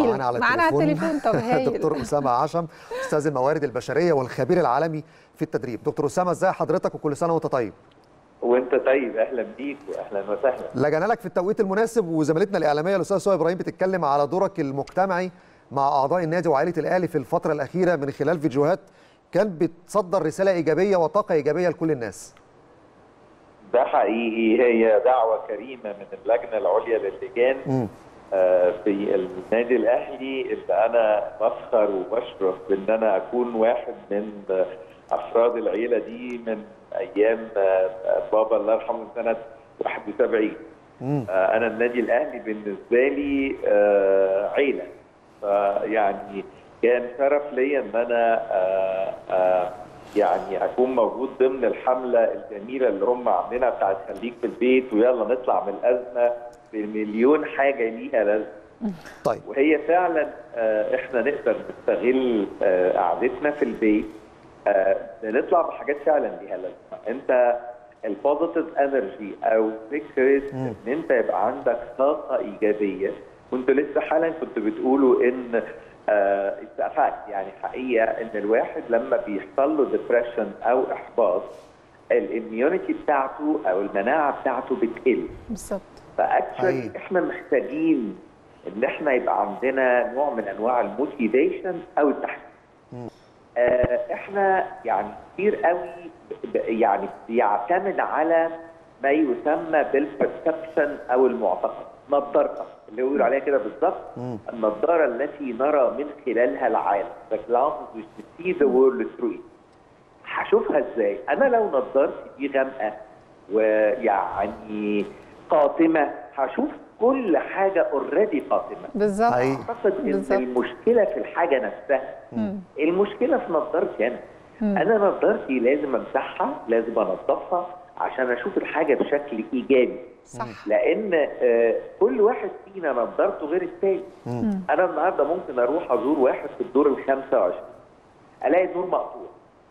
هايل معانا على معانا على التليفون التليفون طب هايل دكتور اسامه عشم استاذ الموارد البشريه والخبير العالمي في التدريب دكتور اسامه ازي حضرتك وكل سنه وانت طيب وانت طيب اهلا بيك واهلا وسهلا لجانا لك في التوقيت المناسب وزميلتنا الاعلاميه الاستاذ سهى ابراهيم بتتكلم على دورك المجتمعي مع اعضاء النادي وعائله الاهلي في الفتره الاخيره من خلال فيديوهات كان بتصدر رساله ايجابيه وطاقه ايجابيه لكل الناس ده حقيقي هي دعوه كريمه من اللجنه العليا للجان مم. آه، في النادي الاهلي اللي انا بفخر وبشرف بان انا اكون واحد من آه، افراد العيله دي من ايام آه، بابا الله يرحمه سنه 71 مم. آه، انا النادي الاهلي بالنسبه لي آه، عيله فيعني كان شرف ليا ان انا آه، آه، يعني اكون موجود ضمن الحمله الجميله اللي هم عاملينها بتاعت خليك في البيت ويلا نطلع من الازمه بمليون حاجه ليها لازمه طيب وهي فعلا آه، احنا نقدر نستغل آه، قعدتنا في البيت آه، نطلع بحاجات فعلا ليها لازمه انت البوزيتيف انرجي او فكره ان انت يبقى عندك طاقه ايجابيه كنتوا لسه حالا كنتوا بتقولوا ان اتفقت يعني حقيقه ان الواحد لما بيحصل له ديبريشن او احباط الاميونيتي بتاعته او المناعه بتاعته بتقل بالظبط فاكشولي حقيقي. احنا محتاجين ان احنا يبقى عندنا نوع من انواع الموتيفيشن او التحفيز. آه احنا يعني كتير قوي ب- يعني بيعتمد على ما يسمى بالبرسبشن او المعتقد نظارتك اللي يقول عليها كده بالظبط النظاره التي نرى من خلالها العالم the glasses which see the world through it. هشوفها ازاي؟ انا لو نظارتي دي غامقه ويعني قاتمه هشوف كل حاجه اوريدي قاتمه بالظبط حقيقي. اعتقد ان بالظبط. المشكله في الحاجه نفسها المشكله في نظارتي انا انا نظارتي لازم امسحها لازم انظفها عشان اشوف الحاجه بشكل ايجابي صح لان آه، كل واحد فينا نظارته غير التاني انا النهارده ممكن اروح ازور واحد في الدور ال 25 الاقي النور مقطوع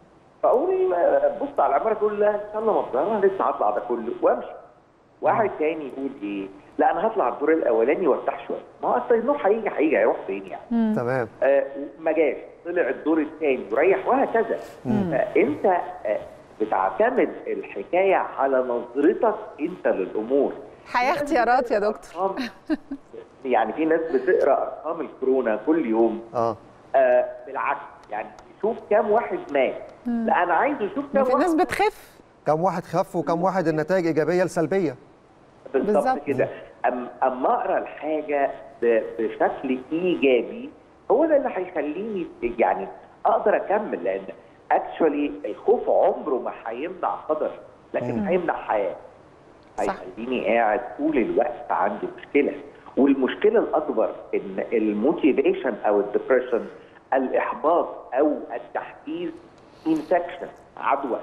فاقول آه، بص على العماره تقول لا ان شاء الله مقطوع انا لسه هطلع ده كله وامشي واحد تاني يقول ايه لا انا هطلع الدور الاولاني وارتاح شويه ما هو اصل النور هيجي هيجي هيروح فين يعني تمام آه، ما جاش طلع الدور الثاني وريح وهكذا فانت آه، بتعتمد الحكايه على نظرتك انت للامور حياه اختيارات يا دكتور أرقام- يعني في ناس بتقرا ارقام الكورونا كل يوم اه آه بالعكس يعني شوف كام واحد مات لا انا عايز اشوف كام في ناس واحد بتخف كم واحد خف وكم واحد النتائج ايجابيه لسلبيه بالظبط بالظبط. كده أم اما اقرا الحاجه ب- بشكل ايجابي هو ده اللي هيخليني يعني اقدر اكمل لان اكشولي الخوف عمره ما هيمنع قدر لكن هيمنع حياه صح. هيخليني قاعد طول الوقت عندي مشكله والمشكله الاكبر ان الموتيفيشن او الدبريشن الاحباط او التحفيز انفكشن عدوى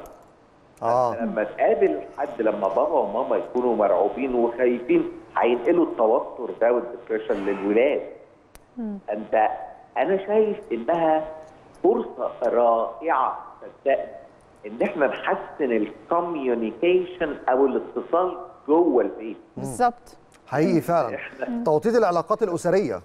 اه لما تقابل حد لما بابا وماما يكونوا مرعوبين وخايفين هينقلوا التوتر ده والدبريشن للولاد انت انا شايف انها فرصه رائعه صدقني ان احنا نحسن الكوميونيكيشن او الاتصال جوه البيت بالظبط حقيقي فعلا توطيد العلاقات الاسريه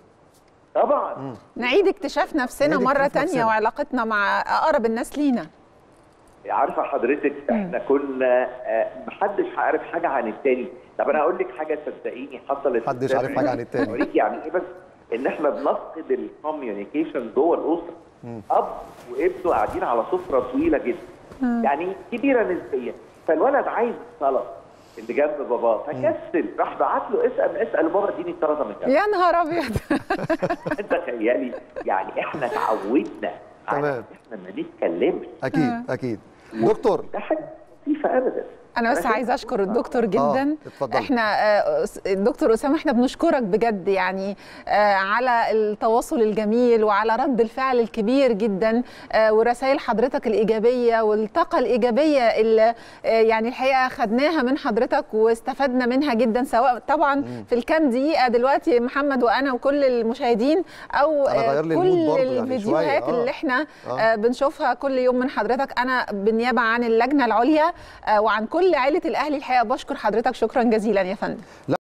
طبعا نعيد اكتشاف نفسنا نعيد مرة اكتشاف تانية نفسنا. وعلاقتنا مع أقرب الناس لينا عارفه حضرتك احنا كنا آه، محدش عارف حاجه عن التاني طب انا هقول لك حاجه صدقيني حصلت محدش عارف حاجة عن التاني. اوريك يعني ايه بس ان احنا بنفقد الكوميونيكيشن جوه الاسره اب وابنه قاعدين على سفره طويله جدا يعني كبيره نسبيا فالولد عايز السلطه اللي جنب باباه فكسل راح بعت له اسال اسال بابا اديني السلطه من جنب يا نهار أبيض تخيلي يعني احنا اتعودنا على تمام. ان احنا ما نتكلمش اكيد اكيد دكتور ده حاجه لطيفه ابدا انا بس شايف- عايزه اشكر الدكتور جدا اتفضلي. احنا آه، أس- الدكتور اسامه احنا بنشكرك بجد يعني آه، على التواصل الجميل وعلى رد الفعل الكبير جدا آه، ورسائل حضرتك الايجابيه والطاقه الايجابيه اللي آه، يعني الحقيقه خدناها من حضرتك واستفدنا منها جدا سواء طبعا في الكام دقيقه دلوقتي محمد وانا وكل المشاهدين او أنا آه، غير لي المود كل برضو يعني الفيديوهات شوية. آه. اللي احنا آه. آه، بنشوفها كل يوم من حضرتك انا بالنيابه عن اللجنه العليا آه، وعن كل عائله الاهلي الحقيقه بشكر حضرتك شكرا جزيلا يا فندم